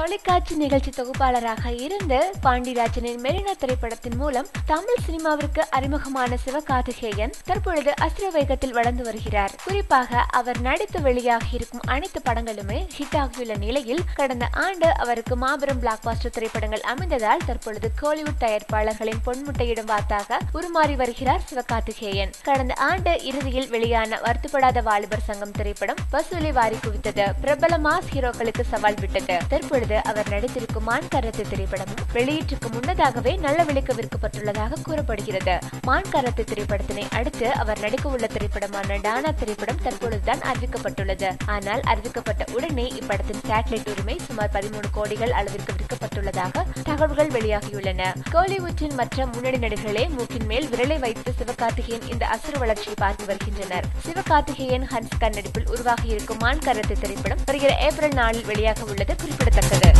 தொலைக்காட்சி நிகழ்ச்சி தொகுப்பாளராக இருந்து பாண்டிராஜனின் மெரினா திரைப்படத்தின் மூலம் தமிழ் சினிமாவிற்கு அறிமுகமான சிவகார்த்திகேயன் தற்பொழுது அஸ்ர வேகத்தில் வளர்ந்து வருகிறார் குறிப்பாக அவர் நடித்து வெளியாகி இருக்கும் அனைத்து படங்களுமே ஹிட் ஆகியுள்ள நிலையில் கடந்த ஆண்டு அவருக்கு மாபெரும் பிளாக் பாஸ்டர் திரைப்படங்கள் அமைந்ததால் தற்பொழுது கோலிவுட் தயாரிப்பாளர்களின் பொன்முட்டையிடும் வார்த்தாக உருமாறி வருகிறார் சிவகார்த்திகேயன் கடந்த ஆண்டு இறுதியில் வெளியான வருத்தப்படாத வாலிபர் சங்கம் திரைப்படம் வசூலை வாரி குவித்தது பிரபல மாஸ் ஹீரோக்களுக்கு சவால் விட்டது தற்பொழுது அவர் நடித்திருக்கும் மான் கரத்து திரைப்படமும் வெளியீட்டுக்கு முன்னதாகவே நல்ல விலைக்கு விற்கப்பட்டுள்ளதாக கூறப்படுகிறது மான் கரத்து திரைப்படத்தினை அடுத்து அவர் நடிக்க உள்ள திரைப்படமான டானா திரைப்படம் தற்பொழுதுதான் அறிவிக்கப்பட்டுள்ளது ஆனால் அறிவிக்கப்பட்ட உடனே இப்படத்தின் சேட்டலைட் உரிமை சுமார் பதிமூணு கோடிகள் அளவிற்கு விற்கப்பட்டுள்ளதாக தகவல்கள் வெளியாகியுள்ளன கோலிவுட்டின் மற்ற முன்னணி நடிகர்களே மூக்கின் மேல் விரலை வைத்து சிவகார்த்திகேயன் இந்த அசுர வளர்ச்சியை பார்த்து வருகின்றனர் சிவகார்த்திகேயன் ஹன்ஸ்கர் நடிப்பில் உருவாகி இருக்கும் மான் கரத்து திரைப்படம் வருகிற ஏப்ரல் நாளில் வெளியாக உள்ளது குறிப்பிடத்தக்கது